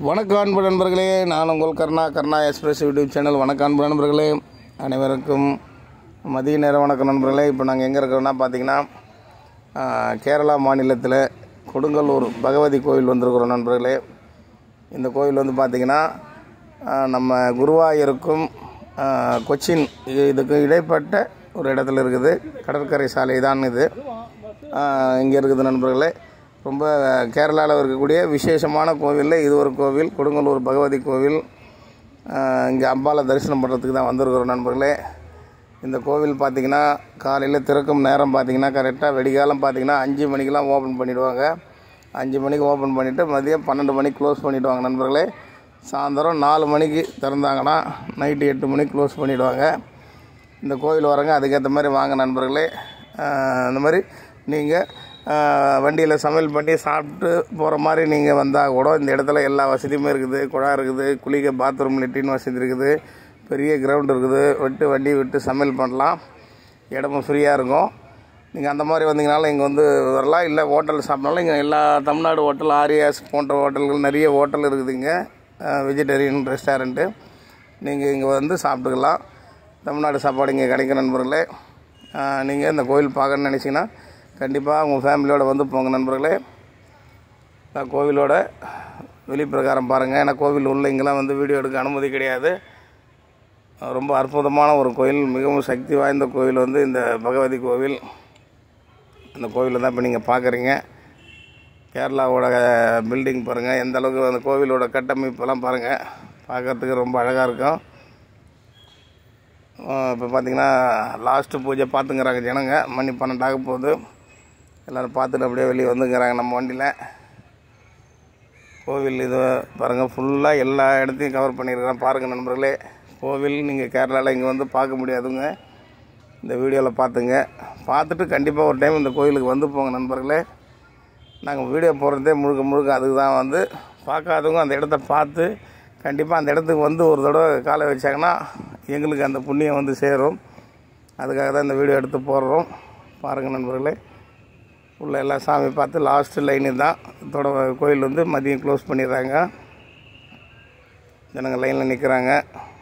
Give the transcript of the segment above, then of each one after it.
வணக்கம் அன்பு நண்பர்களே நான் உங்கள் Karna Karna express YouTube channel வணக்கம் அன்பு நண்பர்களே அனைவருக்கும் மதிய நேர வணக்கம் நண்பர்களே இப்போ நாங்கள் எங்கே இருக்கிறோன்னா பார்த்தீங்கன்னா ஆ, கேரளா மாநிலத்தில் கொடுங்கல்லூர் பகவதி கோவில் வந்திருக்கிறோம் நண்பர்களே இந்த கோவில் வந்து பார்த்திங்கன்னா ஆ, நம்ம குருவாயூருக்கும் ஆ, கொச்சின் இது இதுக்கு இடைப்பட்ட ஒரு இடத்துல இருக்குது கடற்கரை சாலை தான் இது இங்கே இருக்குது நண்பர்களே ரொம்ப கேரளாவில் இருக்கக்கூடிய விசேஷமான கோவிலில் இது ஒரு கோவில் கொடுங்கல்லூர் பகவதி கோவில் இங்கே அம்பாலை தரிசனம் பண்ணுறதுக்கு தான் வந்திருக்கிறோம் நண்பர்களே இந்த கோவில் பார்த்திங்கன்னா காலையில் திறக்கும் நேரம் பார்த்திங்கன்னா கரெக்டாக வெடிகாலம் பார்த்திங்கன்னா அஞ்சு மணிக்கெலாம் ஓப்பன் பண்ணிவிடுவாங்க அஞ்சு மணிக்கு ஓப்பன் பண்ணிவிட்டு மதியம் பன்னெண்டு மணிக்கு க்ளோஸ் பண்ணிவிடுவாங்க நண்பர்களே சாயந்தரம் நாலு மணிக்கு திறந்தாங்கன்னா நைட்டு எட்டு மணிக்கு க்ளோஸ் பண்ணிவிடுவாங்க இந்த கோவில் வரங்க அதுக்கேற்ற மாதிரி வாங்க நண்பர்களே ஆஹ் இந்த மாதிரி நீங்கள் வண்டியில் சமையல் பண்ணி சாப்பிட்டு போகிற மாதிரி நீங்கள் வந்தால் கூட இந்த இடத்துல எல்லா வசதியுமே இருக்குது குழா இருக்குது குளிக்க பாத்ரூம் லெட்டின் வசதி இருக்குது பெரிய கிரவுண்ட் இருக்குது விட்டு வண்டி விட்டு சமையல் பண்ணலாம் இடமும் ஃப்ரீயாக இருக்கும் நீங்கள் அந்த மாதிரி வந்தீங்கனாலும் இங்கே வந்து வரலாம் இல்லை ஹோட்டல் சாப்பிட்னாலும் இங்கே எல்லா தமிழ்நாடு ஹோட்டல் ஆரியாஸ் போன்ற ஹோட்டல்கள் நிறைய ஹோட்டல் இருக்குது இங்கே வெஜிடேரியன் ரெஸ்டாரண்ட்டு நீங்கள் இங்கே வந்து சாப்பிட்டுக்கலாம் தமிழ்நாடு சாப்பாடு இங்கே கிடைக்கும் நண்பர்களே நீங்கள் இந்த கோவில் பார்க்கணுன்னு நினச்சிங்கன்னா கண்டிப்பாக உங்கள் ஃபேமிலியோடு வந்து போங்க நண்பர்களே நான் கோவிலோட வெளிப்பிரகாரம் பாருங்கள் ஏன்னா கோவில் உள்ள இங்கெல்லாம் வந்து வீடியோ எடுக்க அனுமதி கிடையாது ரொம்ப அற்புதமான ஒரு கோயில் மிகவும் சக்தி வாய்ந்த கோவில் வந்து இந்த பகவதி கோவில் அந்த கோவிலை தான் இப்போ நீங்கள் பார்க்குறீங்க கேரளாவோட பில்டிங் பாருங்கள் எந்த அளவுக்கு அந்த கோவிலோட கட்டமைப்பெல்லாம் பாருங்கள் பார்க்குறதுக்கு ரொம்ப அழகாக இருக்கும் இப்போ பார்த்தீங்கன்னா லாஸ்ட்டு பூஜை பார்த்துங்கிறாங்க ஜனங்க மணி பன்னெண்டாக போகுது எல்லோரும் பார்த்துட்டு அப்படியே வெளியே வந்துங்கிறாங்க நம்ம வண்டியில் கோவில் இது பாருங்கள் ஃபுல்லாக எல்லா இடத்தையும் கவர் பண்ணியிருக்கிறேன் பாருங்கள் நண்பர்களே கோவில் நீங்கள் கேரளாவில் இங்கே வந்து பார்க்க முடியாதுங்க இந்த வீடியோவில் பார்த்துங்க பார்த்துட்டு கண்டிப்பாக ஒரு டைம் இந்த கோயிலுக்கு வந்து போங்க நண்பர்களே நாங்கள் வீடியோ போடுறதே முழுக்க முழுக்க அதுக்கு தான் வந்து பார்க்காதவங்க அந்த இடத்த பார்த்து கண்டிப்பாக அந்த இடத்துக்கு வந்து ஒரு தடவை காலை வச்சாங்கன்னா எங்களுக்கு அந்த புண்ணியம் வந்து சேரும் அதுக்காக தான் இந்த வீடியோ எடுத்து போடுறோம் பாருங்கள் நண்பர்களே உள்ள எல்லா சாமி பார்த்து லாஸ்ட்டு லைனு தான் இதோட கோயில் வந்து மதியம் க்ளோஸ் பண்ணிடுறாங்க ஜனங்க லைனில் நிற்கிறாங்க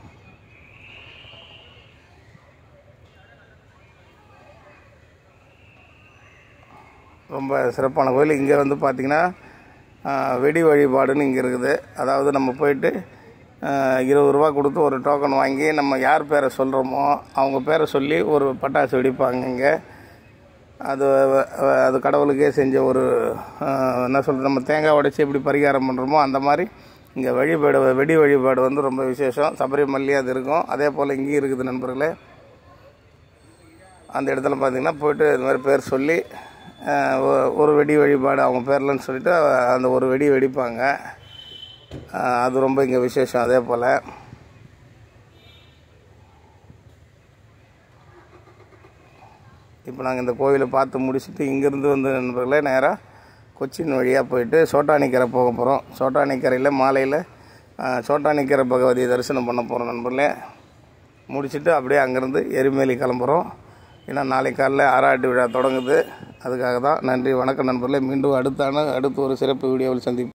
ரொம்ப சிறப்பான கோயில் இங்கே வந்து பார்த்திங்கன்னா ஆஹ், வெடி வழிபாடுன்னு இங்கே இருக்குது அதாவது நம்ம போயிட்டு ஆஹ், இருபது ரூபா கொடுத்து ஒரு டோக்கன் வாங்கி நம்ம யார் பேரை சொல்கிறோமோ அவங்க பேரை சொல்லி ஒரு பட்டாசு வெடிப்பாங்க இங்கே அது அஹ், அது கடவுளுக்கே செஞ்ச ஒரு ஆஹ், என்ன சொல்கிறது நம்ம தேங்காய் உடைச்சி எப்படி பரிகாரம் பண்ணுறோமோ அந்த மாதிரி இங்கே வழிபாடு வெடி வழிபாடு வந்து ரொம்ப விசேஷம் சபரிமல்லி அது இருக்கும் அதே போல் இங்கேயும் இருக்குது நண்பர்களே அந்த இடத்துல பார்த்தீங்கன்னா போயிட்டு இது மாதிரி பேர் சொல்லி அஹ், ஒ- ஒரு வெடி வழிபாடு அவங்க பேர்லன்னு சொல்லிட்டு அந்த ஒரு வெடி வெடிப்பாங்க அஹ், அது ரொம்ப இங்கே விசேஷம் அதே போல் இப்போ நாங்கள் இந்த கோவிலை பார்த்து முடிச்சுட்டு இங்கேருந்து வந்து நண்பர்களே நேராக கொச்சின் வழியாக போயிட்டு சோட்டானிக்கரை போக போகிறோம் சோட்டானிக்கரையில் மாலையில் அஹ், சோட்டானிக்கரை பகவதியை தரிசனம் பண்ண போகிறோம் நண்பர்களே முடிச்சுட்டு அப்படியே அங்கேருந்து எரிமேலி கிளம்புறோம் ஏன்னா நாளை காலைல ஆராட்டு விழா தொடங்குது அதுக்காக தான் நன்றி வணக்கம் நண்பர்களே மீண்டும் அடுத்தான அடுத்து ஒரு சிறப்பு வீடியோவில் சந்திப்போம்